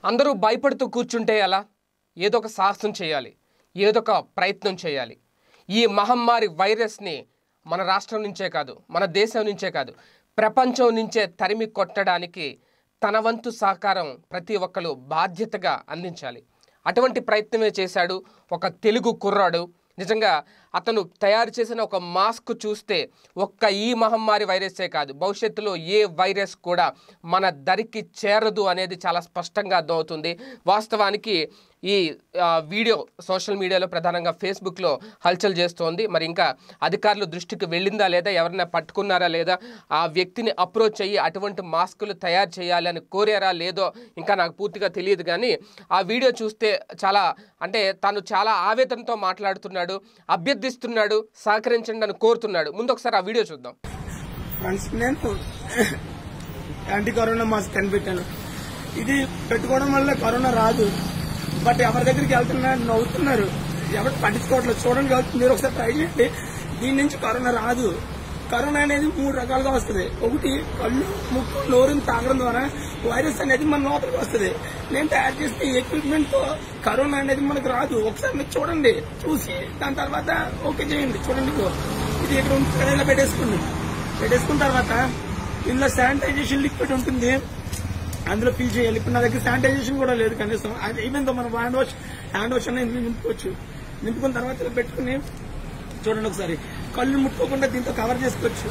అందరూ భయపడుతూ కూర్చుంటే ఎలా ఏదో ఒక సాహసం చేయాలి ఏదో ఒక ప్రయత్నం చేయాలి ఈ మహమ్మారి వైరస్ని మన రాష్ట్రం నుంచే కాదు మన దేశం నుంచే కాదు ప్రపంచం నుంచే తరిమి కొట్టడానికి తన వంతు సహకారం ప్రతి ఒక్కరు బాధ్యతగా అందించాలి అటువంటి ప్రయత్నమే చేశాడు ఒక తెలుగు కుర్రాడు నిజంగా అతను తయారు చేసిన ఒక మాస్క్ చూస్తే ఒక్క ఈ మహమ్మారి వైరసే కాదు భవిష్యత్తులో ఏ వైరస్ కూడా మన దరికి చేరదు అనేది చాలా స్పష్టంగా అర్థమవుతుంది వాస్తవానికి ఈ ఆ, వీడియో సోషల్ మీడియాలో ప్రధానంగా ఫేస్బుక్లో హల్చల్ చేస్తోంది మరి ఇంకా అధికారులు దృష్టికి వెళ్ళిందా లేదా ఎవరైనా పట్టుకున్నారా లేదా ఆ వ్యక్తిని అప్రోచ్ అయ్యి అటువంటి మాస్కులు తయారు చేయాలి అని కోరారా లేదో ఇంకా నాకు పూర్తిగా తెలియదు కానీ ఆ వీడియో చూస్తే చాలా అంటే తను చాలా ఆవేదనతో మాట్లాడుతున్నాడు అభ్యర్థిస్తున్నాడు సహకరించండి అని కోరుతున్నాడు ముందు ఒకసారి ఆ వీడియో చూద్దాం ఫ్రెండ్స్ నేను యాంటీ కరోనా మాస్క్ కనిపెట్టాను ఇది పెట్టుకోవడం వల్ల కరోనా రాదు బట్ ఎవరి దగ్గరికి వెళ్తున్నారు నవ్వుతున్నారు ఎవరు పట్టించుకోవట్లేదు చూడండి కాబట్టి మీరు ఒకసారి ట్రై చేయండి దీని నుంచి కరోనా రాదు కరోనా అనేది మూడు రకాలుగా వస్తుంది ఒకటి కళ్ళు ముక్కు నోరుని తాగడం ద్వారా వైరస్ అనేది మన లోపలికి వస్తుంది నేను తయారు చేసిన ఎక్విప్మెంట్ తో కరోనా అనేది మనకు రాదు ఒకసారి మీరు చూడండి చూసి దాని తర్వాత ఓకే చేయండి చూడండి ఇదిగో. ఇది ఇక్కడ ఉంది కదా, ఇలా పెట్టేసుకోండి పెట్టేసుకున్న తర్వాత ఇందులో శానిటైజేషన్ లిక్విడ్ ఉంటుంది అందులో ఫిల్ చేయాలి ఇప్పుడు నా దగ్గర శానిటైజేషన్ కూడా లేదు కనీసం అది ఈవెన్ మనం హ్యాండ్ వాష్ హ్యాండ్ వాష్ అనేది ఇందులో నింపుకోవచ్చు నింపుకున్న తర్వాత ఇలా పెట్టుకుని చూడండి ఒకసారి కళ్ళు ముట్టుకోకుండా దీంతో కవర్ చేసుకోవచ్చు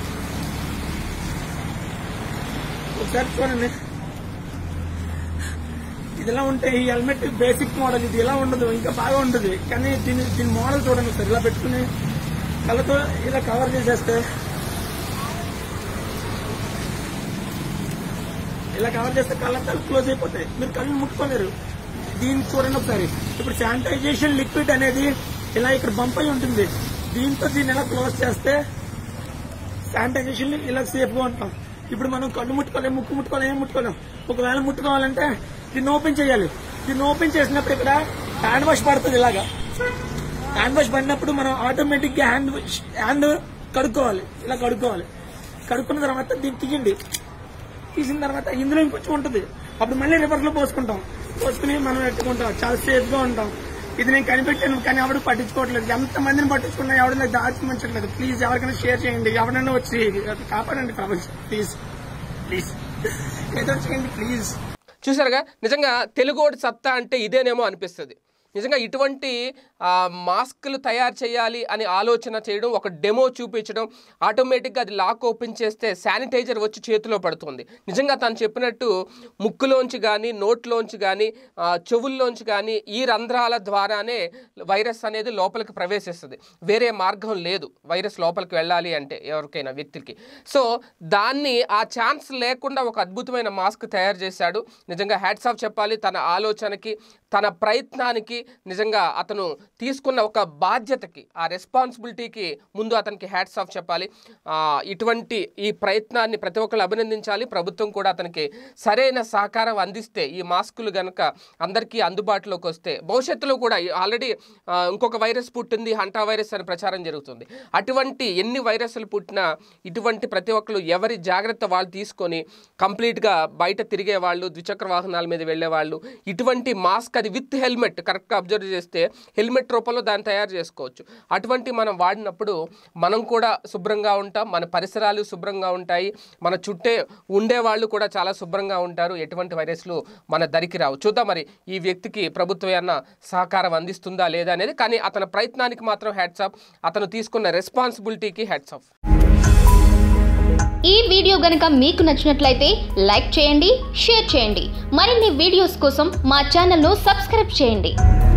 ఒకసారి చూడండి ఇది ఇలా ఉంటే ఈ హెల్మెట్ బేసిక్ మోడల్ ఇది ఇలా ఉండదు ఇంకా బాగా ఉండదు కానీ దీని దీని మోడల్ చూడండి ఒకసారి ఇలా పెట్టుకుని కళ్ళతో ఇలా కవర్ చేసేస్తే ఇలా కవర్ చేస్తే కళ్ళంతా క్లోజ్ అయిపోతాయి మీరు కళ్ళు ముట్టుకోలేరు దీన్ని చూడండి ఒకసారి ఇప్పుడు శానిటైజేషన్ లిక్విడ్ అనేది ఇలా ఇక్కడ బంప్ అయి ఉంటుంది దీంతో దీన్ని ఇలా క్లోజ్ చేస్తే శానిటైజేషన్ ఇలా సేఫ్ గా ఉంటాం ఇప్పుడు మనం కళ్ళు ముట్టుకోలేం ముక్కు ముట్టుకోలేం ఏం ముట్టుకోలేం ఒకవేళ ముట్టుకోవాలంటే దీన్ని ఓపెన్ చేయాలి దీన్ని ఓపెన్ చేసినప్పుడు ఇక్కడ హ్యాండ్ వాష్ పడుతుంది ఇలాగా హ్యాండ్ వాష్ పడినప్పుడు మనం ఆటోమేటిక్ గా హ్యాండ్ హ్యాండ్ కడుక్కోవాలి ఇలా కడుక్కోవాలి కడుక్కున్న తర్వాత దీన్ని తీయండి తీసిన తర్వాత ఇందులో ఇంకొంచెం ఉంటుంది అప్పుడు మళ్ళీ రివర్స్ లో పోసుకుంటాం పోసుకుని మనం ఎట్టుకుంటాం చాలా సేఫ్ గా ఉంటాం ఇది నేను కనిపెట్టాను కానీ ఎవరు పట్టించుకోవట్లేదు ఎంత మందిని పట్టించుకున్నా ఎవరు నాకు దాచిమంచట్లేదు ప్లీజ్ ఎవరికైనా షేర్ చేయండి ఎవరైనా వచ్చి కాపాడండి ప్రపంచం ప్లీజ్ ప్లీజ్ ఏదో చేయండి ప్లీజ్ చూసారుగా నిజంగా తెలుగోడి సత్తా అంటే ఇదేనేమో అనిపిస్తుంది నిజంగా ఇటువంటి ఆ, మాస్కులు తయారు చేయాలి అని ఆలోచన చేయడం ఒక డెమో చూపించడం ఆటోమేటిక్గా అది లాక్ ఓపెన్ చేస్తే శానిటైజర్ వచ్చి చేతిలో పడుతుంది నిజంగా తను చెప్పినట్టు ముక్కులోంచి కానీ నోట్లోంచి కానీ ఆ, చెవుల్లోంచి కానీ ఈ రంధ్రాల ద్వారానే వైరస్ అనేది లోపలికి ప్రవేశిస్తుంది వేరే మార్గం లేదు వైరస్ లోపలికి వెళ్ళాలి అంటే ఎవరికైనా వ్యక్తికి సో దాన్ని ఆ ఛాన్స్ లేకుండా ఒక అద్భుతమైన మాస్క్ తయారు చేశాడు నిజంగా హ్యాట్స్ ఆఫ్ చెప్పాలి తన ఆలోచనకి తన ప్రయత్నానికి నిజంగా అతను తీసుకున్న ఒక బాధ్యతకి ఆ రెస్పాన్సిబిలిటీకి ముందు అతనికి హ్యాట్స్ ఆఫ్ చెప్పాలి ఆ, ఇటువంటి ఈ ప్రయత్నాన్ని ప్రతి ఒక్కరు అభినందించాలి ప్రభుత్వం కూడా అతనికి సరైన సహకారం అందిస్తే ఈ మాస్కులు గనక అందరికీ అందుబాటులోకి వస్తే భవిష్యత్తులో కూడా ఆల్రెడీ ఇంకొక వైరస్ పుట్టింది హంటా వైరస్ అని ప్రచారం జరుగుతుంది అటువంటి ఎన్ని వైరస్లు పుట్టినా ఇటువంటి ప్రతి ఒక్కరు ఎవరి జాగ్రత్త వాళ్ళు తీసుకొని కంప్లీట్గా బయట తిరిగే వాళ్ళు ద్విచక్ర వాహనాల మీద వెళ్ళే వాళ్ళు ఇటువంటి మాస్క్ అది విత్ హెల్మెట్ కరెక్ట్గా అబ్జర్వ్ చేస్తే హెల్మెట్ రూపంలో దాన్ని తయారు చేసుకోవచ్చు అటువంటి మనం వాడినప్పుడు మనం కూడా శుభ్రంగా ఉంటాం మన పరిసరాలు శుభ్రంగా ఉంటాయి మన చుట్టే ఉండే వాళ్ళు కూడా చాలా శుభ్రంగా ఉంటారు ఎటువంటి వైరస్లు మన దరికి రావు చూద్దాం మరి ఈ వ్యక్తికి ప్రభుత్వం ఏమన్నా సహకారం అందిస్తుందా లేదా అనేది కానీ అతని ప్రయత్నానికి మాత్రం హ్యాట్స్ ఆఫ్ అతను తీసుకున్న రెస్పాన్సిబిలిటీకి హ్యాట్స్ ఆఫ్ ఈ వీడియో గనుక మీకు నచ్చినట్లయితే లైక్ చేయండి షేర్ చేయండి మరిన్ని వీడియోస్ కోసం మా ఛానల్ను సబ్స్క్రైబ్ చేయండి